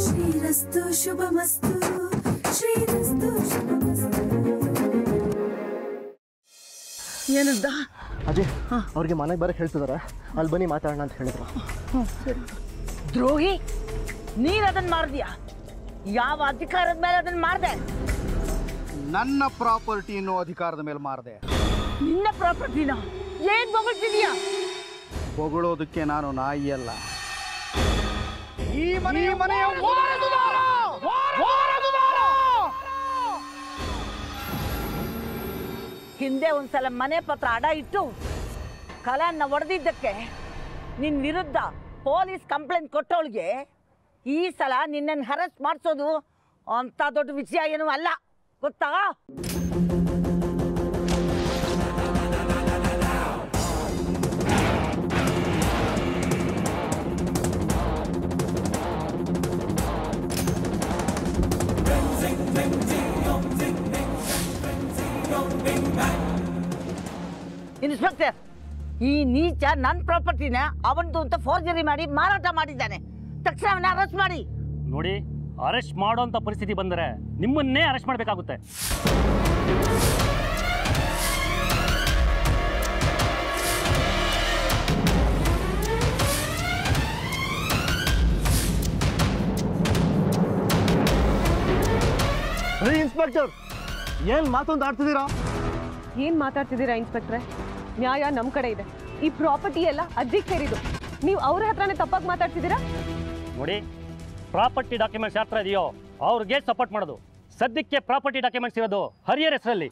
ಶ್ರೀರಸ್ತು ಶುಭಮಸ್ತು ಶ್ರೀರಸ್ತು ಶುಭಮಸ್ತು ಏನಂದ ಅಜಯ್ ಅವ್ರಿಗೆ ಮನೆಗೆ ಬರಕ್ಕೆ ಹೇಳ್ತಿದಾರೆ ಅಲ್ಲಿ ಬನ್ನಿ ಮಾತಾಡೋಣ ಅಂತ ಹೇಳಿದ್ರು ದ್ರೋಹಿ ನೀನ್ ಅದನ್ನ ಮಾಡ್ದ್ಯಾ ಯಾವ ಅಧಿಕಾರದ ಮೇಲೆ ಅದನ್ನ ಮಾಡ್ದೆ ನನ್ನ ಪ್ರಾಪರ್ಟಿ ಅನ್ನೋ ಅಧಿಕಾರದ ಮೇಲೆ ಮಾರದೆ ನಿನ್ನ ಪ್ರಾಪರ್ಟಿನ ಏನ್ ಬೊಗಳ್ತಿದ್ಯಾ ಹೊಗಳೋದಕ್ಕೆ ನಾನು ನಾಯಿ ಅಲ್ಲ ಈ ಮನೆಯ ಮನೆಯ ವಾರಸುದಾರ! ವಾರಸುದಾರ! ಹಿಂದೆ ಒಂದ್ಸಲ ಮನೆ ಪತ್ರ ಅಡ ಇಟ್ಟು ಕಲಾನ್ನ ಒಡೆದಿದ್ದಕ್ಕೆ ನಿನ್ ವಿರುದ್ಧ ಪೊಲೀಸ್ ಕಂಪ್ಲೇಂಟ್ ಕೊಟ್ಟವಳಿಗೆ ಈ ಸಲ ನಿನ್ನನ್ನು ಅರೆಸ್ಟ್ ಮಾಡಿಸೋದು ಅಂತ ದೊಡ್ಡ ವಿಷಯ ಏನೂ ಅಲ್ಲ ಗೊತ್ತಾ ಇನ್ಸ್ಪೆಕ್ಟರ್ ಈ ನೀಚ ನನ್ನ ಪ್ರಾಪರ್ಟಿನ ಅವನದು ಅಂತ ಫೋರ್ಜರಿ ಮಾಡಿ ಮಾರಾಟ ಮಾಡಿದ್ದಾನೆ ತಕ್ಷಣ ಅವನ ಅರೆಸ್ಟ್ ಮಾಡಿ ನೋಡಿ ಅರೆಸ್ಟ್ ಮಾಡೋಂಥ ಪರಿಸ್ಥಿತಿ ಬಂದರೆ ನಿಮ್ಮನ್ನೇ ಅರೆಸ್ಟ್ ಮಾಡಬೇಕಾಗುತ್ತೆ ರೀ ಇನ್ಸ್ಪೆಕ್ಟರ್ ಏನು ಮಾತೊಂದು ಆಡ್ತಿದ್ದೀರಾ ಏನ್ ಮಾತಾಡ್ತಿದ್ದೀರಾ ಇನ್ಸ್ಪೆಕ್ಟ್ರೆ ನ್ಯಾಯ ನಮ್ ಕಡೆ ಇದೆ ಈ ಪ್ರಾಪರ್ಟಿ ಎಲ್ಲ ಅಜ್ಜಿಗೆ ಸೇರಿದು ನೀವು ಅವ್ರ ಹತ್ರನೇ ತಪ್ಪಾಗಿ ಮಾತಾಡ್ತಿದ್ದೀರಾ ನೋಡಿ ಪ್ರಾಪರ್ಟಿ ಡಾಕ್ಯುಮೆಂಟ್ಸ್ ಯಾವ ಥರ ಇದೆಯೋ ಅವ್ರಿಗೆ ಸಪೋರ್ಟ್ ಮಾಡೋದು ಸದ್ಯಕ್ಕೆ ಪ್ರಾಪರ್ಟಿ ಡಾಕ್ಯುಮೆಂಟ್ಸ್ ಇರೋದು ಹರಿಯರ್ ಹೆಸರಲ್ಲಿ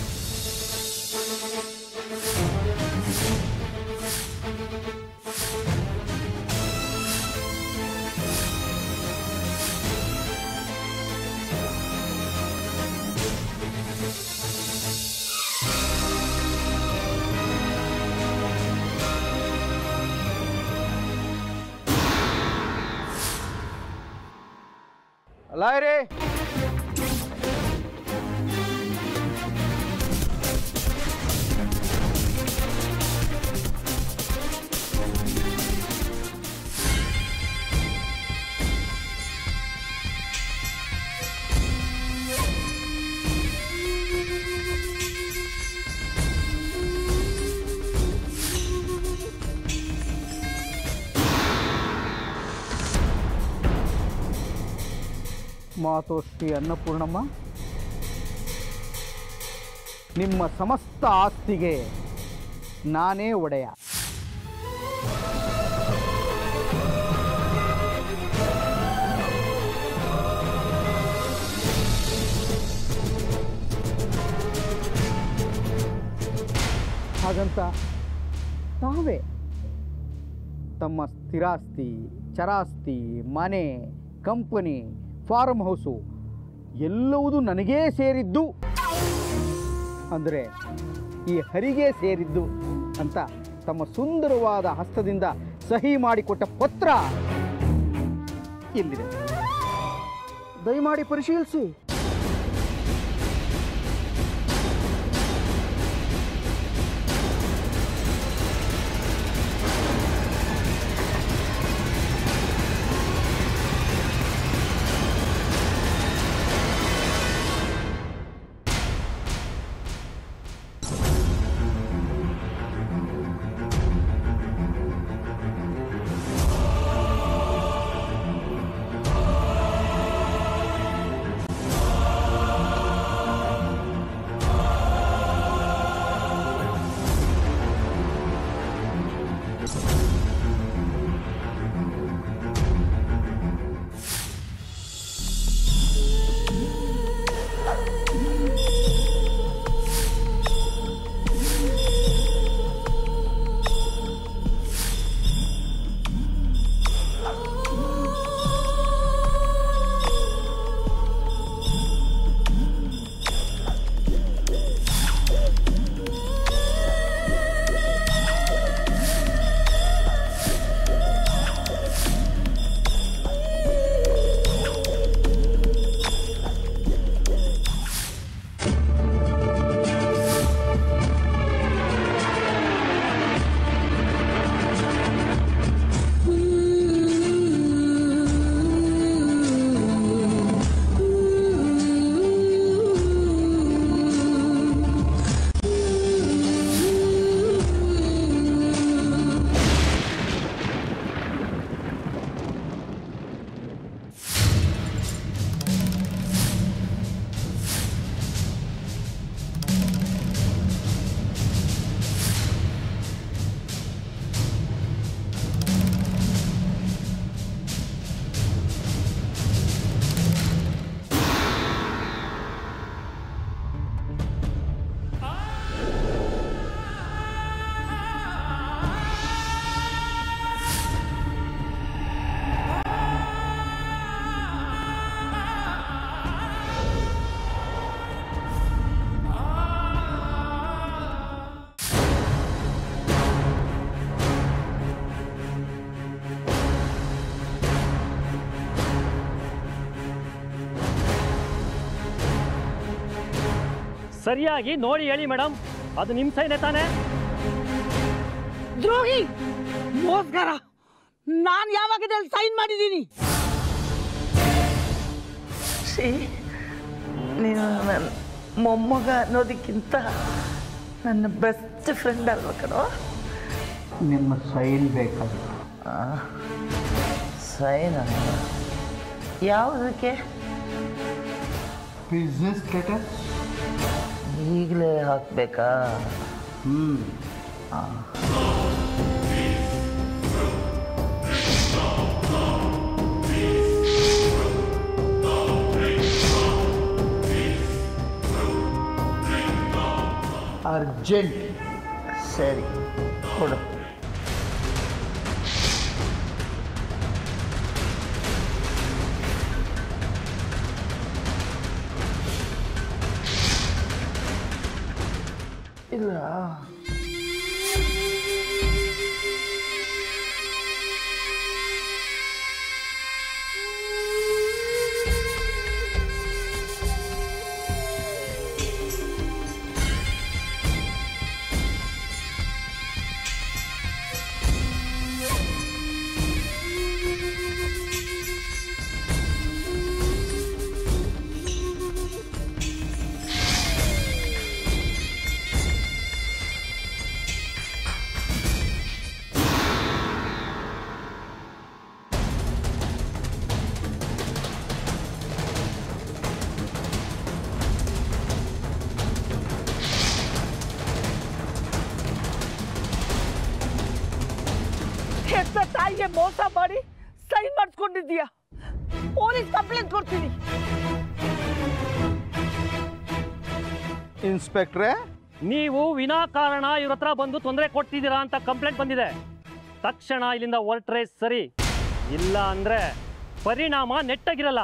ಲಾಯರೇ ಮಾತೋಶ್ರೀ ಅನ್ನಪೂರ್ಣಮ್ಮ ನಿಮ್ಮ ಸಮಸ್ತ ಆಸ್ತಿಗೆ ನಾನೇ ಒಡೆಯ ಹಾಗಂತ ತಾವೇ ತಮ್ಮ ಸ್ಥಿರಾಸ್ತಿ ಚರಾಸ್ತಿ ಮನೆ ಕಂಪನಿ ಫಾರ್ಮ್ ಹೌಸು ಎಲ್ಲವುದೂ ನನಗೇ ಸೇರಿದ್ದು ಅಂದರೆ ಈ ಹರಿಗೆ ಸೇರಿದ್ದು ಅಂತ ತಮ್ಮ ಸುಂದರವಾದ ಹಸ್ತದಿಂದ ಸಹಿ ಮಾಡಿಕೊಟ್ಟ ಪತ್ರ ಇಲ್ಲಿದೆ ದಯಮಾಡಿ ಪರಿಶೀಲಿಸಿ ಸರಿಯಾಗಿ ನೋಡಿ ಹೇಳಿ ಮೇಡಮ್ ಅದು ನಿಮ್ಮ ಸೈನೆ ತಾನೇ ದ್ರೋಹಿ ಮೋಸ್ಕರ ನಾನು ಯಾವಾಗ ಇದ್ರಲ್ಲಿ ಸೈನ್ ಮಾಡಿದ್ದೀನಿ ಶ್ರೀ ನೀನು ನನ್ನ ಮೊಮ್ಮಗ ಅನ್ನೋದಕ್ಕಿಂತ ನನ್ನ ಬೆಸ್ಟ್ ಫ್ರೆಂಡ್ ಅಲ್ವ ಕಣೋ ನಿಮ್ಮ ಸೈನ್ ಬೇಕಾಗಿತ್ತು ಸೈನ್ ಯಾವುದಕ್ಕೆ ಬಿಸ್ನೆಸ್ ಸ್ಟೇಟಸ್ ಈಗಲೇ ಹಾಕ್ಬೇಕಾ ಹ್ಞೂ ಅರ್ಜೆಂಟ್ ಸರಿ ಕೊಡು ಇಲ್ಲ ಹೆತ್ತ ತಾಯಿಗೆ ಮೋಸ ಮಾಡಿ ಸೈನ್ ಮಾಡಿಸ್ಕೊಂಡಿದ್ದೀಯ ಪೊಲೀಸ್ ಕಂಪ್ಲೇಂಟ್ ಕೊಡ್ತೀನಿ ಇನ್ಸ್ಪೆಕ್ಟ್ರೇ ನೀವು ವಿನಾಕಾರಣ ಇವ್ರ ಹತ್ರ ಬಂದು ತೊಂದರೆ ಕೊಡ್ತಿದ್ದೀರಾ ಅಂತ ಕಂಪ್ಲೇಂಟ್ ಬಂದಿದೆ ತಕ್ಷಣ ಇಲ್ಲಿಂದ ಹೊರಟ್ರೆ ಸರಿ ಇಲ್ಲ ಅಂದ್ರೆ ಪರಿಣಾಮ ನೆಟ್ಟಗಿರಲ್ಲ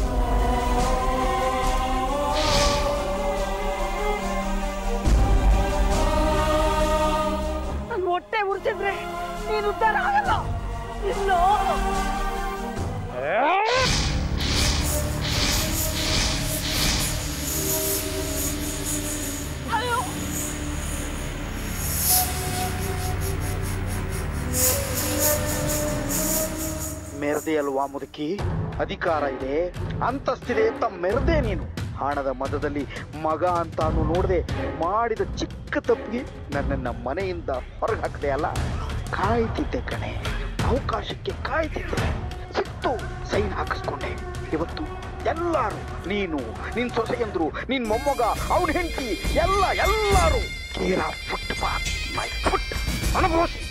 ನನ್ನ ಹೊಟ್ಟೆ ಉರ್ಸಿದ್ರೆ ನೀನು ಉದ್ಧಾರ ಆಗಲ್ಲ ಇನ್ನು ಅಯ್ಯೋ ಮೆರೆದೆ ಅಲ್ವಾ ಮುದುಕಿ ಅಧಿಕಾರ ಇದೆ ಅಂತಸ್ತಿದೆ ಅಂತ ಮೆರೆದೆ ನೀನು ಹಣದ ಮದದಲ್ಲಿ ಮಗ ಅಂತಾನು ನೋಡದೆ ಮಾಡಿದ ಚಿಕ್ಕ ತಪ್ಪಿಗೆ ನನ್ನನ್ನ ಮನೆಯಿಂದ ಹೊರಗೆ ಹಾಕದೆ ಅಲ್ಲ ಕಾಯ್ತಿದ್ದೆ ಕಣೆ ಅವಕಾಶಕ್ಕೆ ಕಾಯ್ತಿದ್ದೆ ಸಿಕ್ತು ಸೈನ್ ಹಾಕಿಸ್ಕೊಂಡೆ ಇವತ್ತು ಎಲ್ಲಾರು ನೀನು ನಿನ್ ಸೊಸೆಯಂದ್ರು ನಿನ್ ಮೊಮ್ಮಗ ಅವನ ಹೆಂಡತಿ ಎಲ್ಲ ಎಲ್ಲಾರು ಕೇರ ಫುಟ್ ಪಾತ್ ಮೈ ಫುಟ್ ಅನುಭವಿಸಿ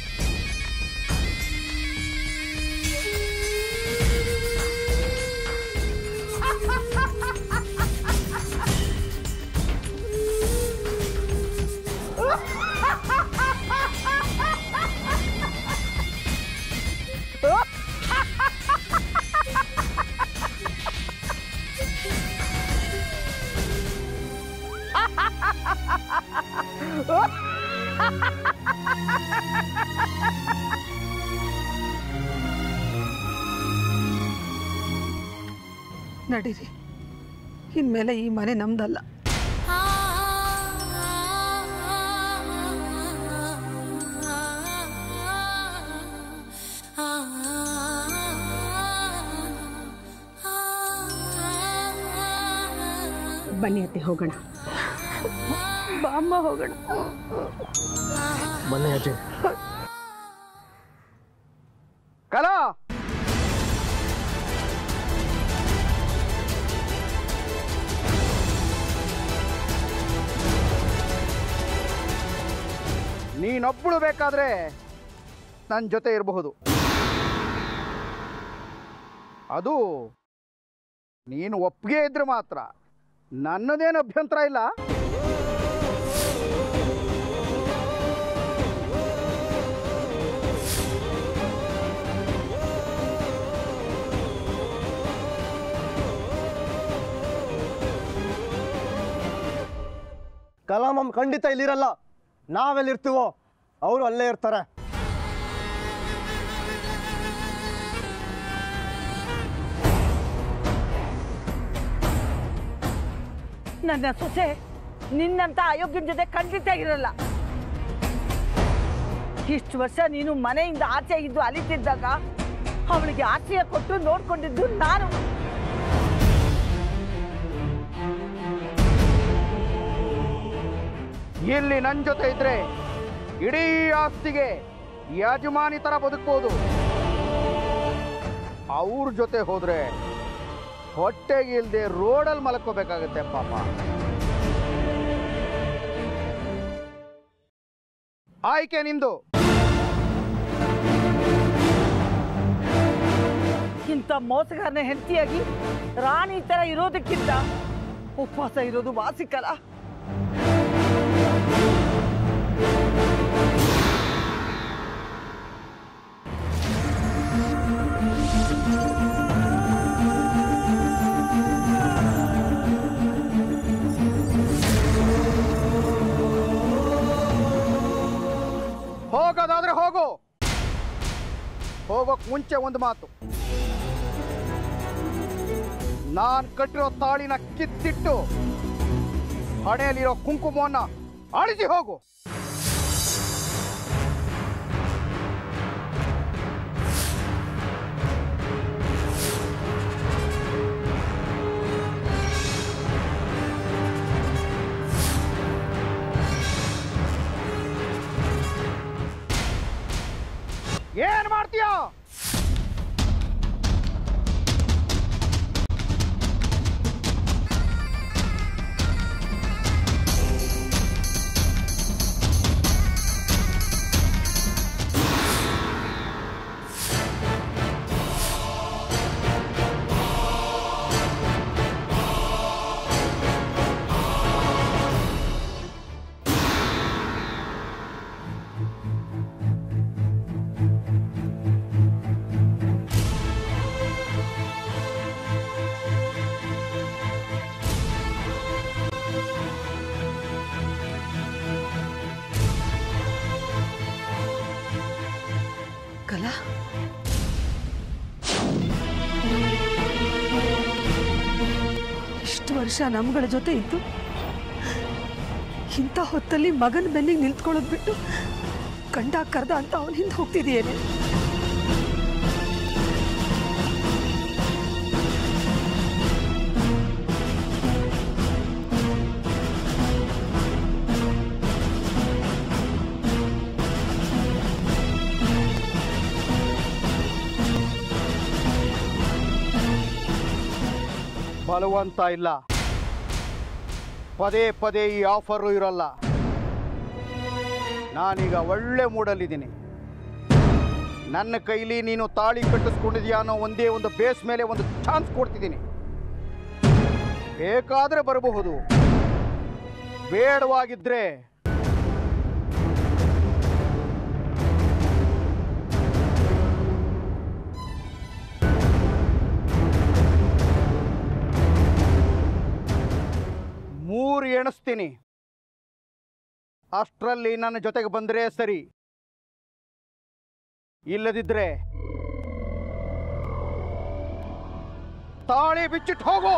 ನಡೀರಿ ಇನ್ಮೇಲೆ ಈ ಮನೆ ನಮ್ದಲ್ಲ ಬನ್ನಿ ಅತ್ತೆ ಹೋಗೋಣ ಬಾಮ್ಮ ಹೋಗೋಣ ಬನ್ನಿ ಅಜ್ಜಿ ಕಲಾ ನೀನೊಬ್ಬಳು ಬೇಕಾದ್ರೆ ನನ್ನ ಜೊತೆ ಇರಬಹುದು ಅದು ನೀನು ಒಪ್ಪಿಗೆ ಇದ್ರೆ ಮಾತ್ರ ನನ್ನದೇನು ಅಭ್ಯಂತರ ಇಲ್ಲ ಕಲಾಮಮ್ ಖಂಡಿತ ಇಲ್ಲಿರಲ್ಲ ನಾವೆಲ್ಲಿರ್ತೀವೋ ಅವರು ಅಲ್ಲೇ ಇರ್ತಾರೆ ನನ್ನ ಸೊಸೆ ನಿನ್ನಂತ ಅಯೋಗ್ಯನ ಜೊತೆ ಖಂಡಿತ ಇರಲ್ಲ ಇಷ್ಟು ವರ್ಷ ನೀನು ಮನೆಯಿಂದ ಆಚೆ ಇದ್ದು ಅಲಿತಿದ್ದಾಗ ಅವಳಿಗೆ ಆಶ್ರಯ ಕೊಟ್ಟು ನೋಡ್ಕೊಂಡಿದ್ದು ನಾನು ಇಲ್ಲಿ ನನ್ನ ಜೊತೆ ಇದ್ರೆ ಇಡೀ ಆಸ್ತಿಗೆ ಯಜಮಾನಿ ತರ ಬದುಕ್ಬೋದು ಅವ್ರ ಜೊತೆ ಹೋದ್ರೆ ಹೊಟ್ಟೆಗೆ ಇಲ್ದೆ ರೋಡಲ್ಲಿ ಮಲ್ಕೋಬೇಕಾಗತ್ತೆ ಪಾಪ ಆಯ್ಕೆ ನಿಂದು ಇಂಥ ಮೋಸಗಾರನ ಹೆಂಡತಿಯಾಗಿ ರಾಣಿ ತರ ಇರೋದಕ್ಕಿಂತ ಉಪವಾಸ ಇರೋದು ವಾಸಿಕಲ ಹೋಗೋದಾದ್ರೆ ಹೋಗು ಹೋಗೋಕ್ ಮುಂಚೆ ಒಂದು ಮಾತು ನಾನ್ ಕಟ್ಟಿರೋ ತಾಳಿನ ಕಿತ್ತಿಟ್ಟು ಹಣೆಯಲ್ಲಿರೋ ಕುಂಕುಮವನ್ನ ಅಳಿಸಿ ಹೋಗು ಏನ್ ಮಾಡ್ತೀಯಾ ಕಲಾ ಇಷ್ಟು ವರ್ಷ ನಮ್ಗಳ ಜೊತೆ ಇದ್ದು ಇಂಥ ಹೊತ್ತಲ್ಲಿ ಮಗನ ಬೆನ್ನಿಗೆ ನಿಂತ್ಕೊಳ್ಳೋದು ಬಿಟ್ಟು ಗಂಡ ಕರ್ದ ಅಂತ ಅವನ ಹಿಂದೆ ಹೋಗ್ತಿದೆಯೇನೆ ಬಲವಂತ ಇಲ್ಲ ಪದೇ ಪದೇ ಈ ಆಫರು ಇರಲ್ಲ ನಾನೀಗ ಒಳ್ಳೆ ಮೂಡಲ್ಲಿದ್ದೀನಿ ನನ್ನ ಕೈಲಿ ನೀನು ತಾಳಿ ಕಟ್ಟಿಸ್ಕೊಂಡಿದ್ಯಾ ಅನ್ನೋ ಒಂದೇ ಒಂದು ಬೇಸ್ ಮೇಲೆ ಒಂದು ಚಾನ್ಸ್ ಕೊಡ್ತಿದ್ದೀನಿ ಬೇಕಾದ್ರೆ ಬರಬಹುದು ಬೇಡವಾಗಿದ್ರೆ ಮೂರು ಎಣಿಸ್ತೀನಿ ಅಷ್ಟರಲ್ಲಿ ನನ್ನ ಜೊತೆಗೆ ಬಂದರೆ ಸರಿ ಇಲ್ಲದಿದ್ರೆ ತಾಳಿ ಬಿಚ್ಚಿಟ್ಟು ಹೋಗು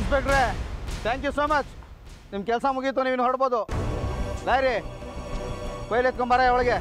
ಇನ್ಸ್ಪೆಕ್ಟ್ರೆ ಥ್ಯಾಂಕ್ ಯು ಸೋ ಮಚ್ ನಿಮ್ಮ ಕೆಲಸ ಮುಗೀತು ನೀವು ಹೊಡ್ಬೋದು ಲಾರಿ ಕೊಯ್ಲು ಎತ್ಕೊಂಬಾರ ಒಳಗೆ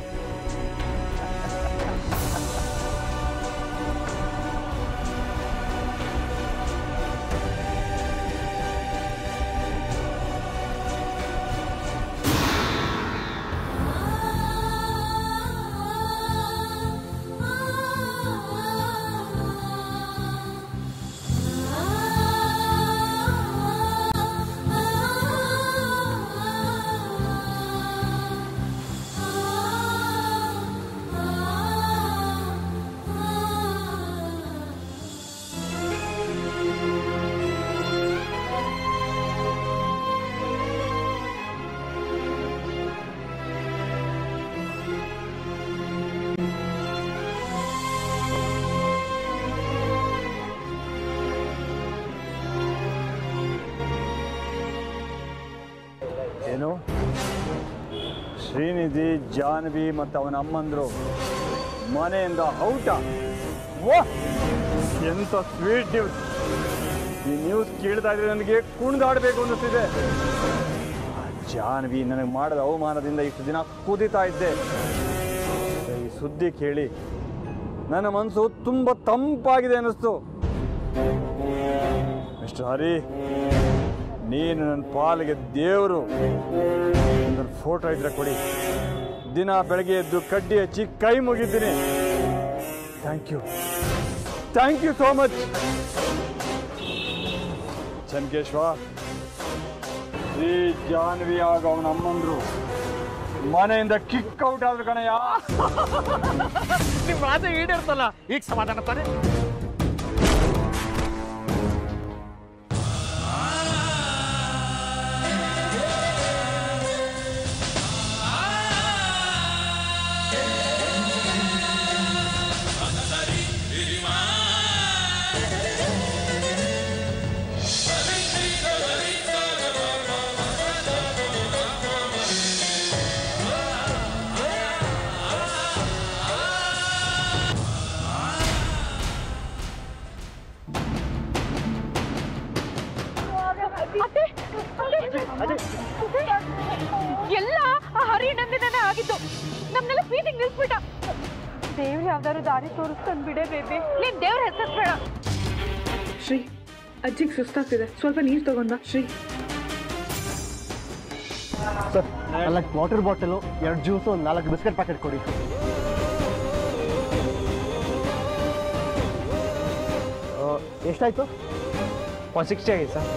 ಏನು ಶ್ರೀನಿಧಿ ಜಾನ್ವಿ ಮತ್ತು ಅವನ ಅಮ್ಮಂದರು ಮನೆಯಿಂದ ಔಟ ವಾಹ್ ಎಂಥ ಸ್ವೀಟ್ ನ್ಯೂಸ್ ಈ ನ್ಯೂಸ್ ಕೇಳ್ತಾ ಇದ್ರೆ ನನಗೆ ಕುಣಿದಾಡಬೇಕು ಅನ್ನಿಸ್ತಿದೆ ಆ ಜಾನ್ವಿ ನನಗೆ ಮಾಡಿದ ಅವಮಾನದಿಂದ ಇಷ್ಟು ದಿನ ಕುದಿತಾ ಇದ್ದೆ ಈ ಸುದ್ದಿ ಕೇಳಿ ನನ್ನ ಮನಸ್ಸು ತುಂಬ ತಂಪಾಗಿದೆ ಅನ್ನಿಸ್ತು ಮಿಸ್ಟರ್ ಹರಿ ನೀನು ನನ್ನ ಪಾಲಿಗೆ ದೇವರು ನನ್ನ ಫೋಟೋ ಇದ್ರೆ ಕೊಡಿ ದಿನ ಬೆಳಗ್ಗೆ ಎದ್ದು ಕಡ್ಡಿ ಹಚ್ಚಿ ಕೈ ಮುಗಿದ್ದೀನಿ thank you thank you so much ಚನ್ಕೇಶ್ವ ಶ್ರೀ ಜಾನ್ವಿ ಆಗ ಅವನ ಅಮ್ಮಂದ್ರು ಮನೆಯಿಂದ ಕಿಕ್ ಔಟ್ ಆದ್ರು ಕಣಯ್ಯ ನಿಮ್ಮ ಆಸೆ ಈಡೇರ್ತಲ್ಲ ಈಗ ಸಮಾಧಾನ ತಾನೆ ಎಲ್ಲ ಆ ಹರಿನಂದಿನೇ ಆಗಿದ್ದು ನಮ್ನೆಲ್ಲ ಫೀಲಿಂಗ್ ನಿಲ್ಸ್ಬಿಟ್ಟ ದೇವ್ರು ಯಾವ್ದಾದ್ರು ದಾರಿ ತೋರಿಸ್ತಾನೆ ಬಿಡೇ ಬೇಬಿ ನೀನ್ ದೇವ್ರ ಹೆಸರು ಬೇಡ ಶ್ರೀ ಅಜ್ಜಿಗೆ ಸುಸ್ತಾಗ್ತಿದೆ ಸ್ವಲ್ಪ ನೀರು ತಗೊಂಡ ಶ್ರೀ ಸರ್ ಅಲ್ಲ ವಾಟರ್ ಬಾಟಲು ಎರಡು ಜ್ಯೂಸು ಒಂದು ನಾಲ್ಕು ಬಿಸ್ಕೆಟ್ ಪ್ಯಾಕೆಟ್ ಕೊಡಿ ಆ, ಎಷ್ಟಾಯ್ತು ಒನ್ ಸಿಕ್ಸ್ಟಿ ಆಗಿದೆ ಸರ್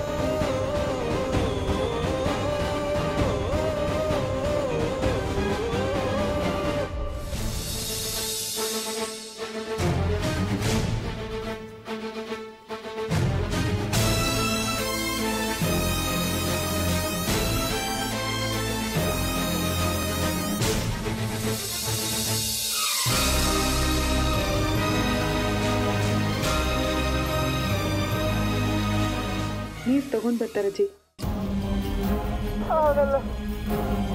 ನೀರು ತಗೊಂಡ್ ಬರ್ತಾರೆ ಅಜ್ಜಿ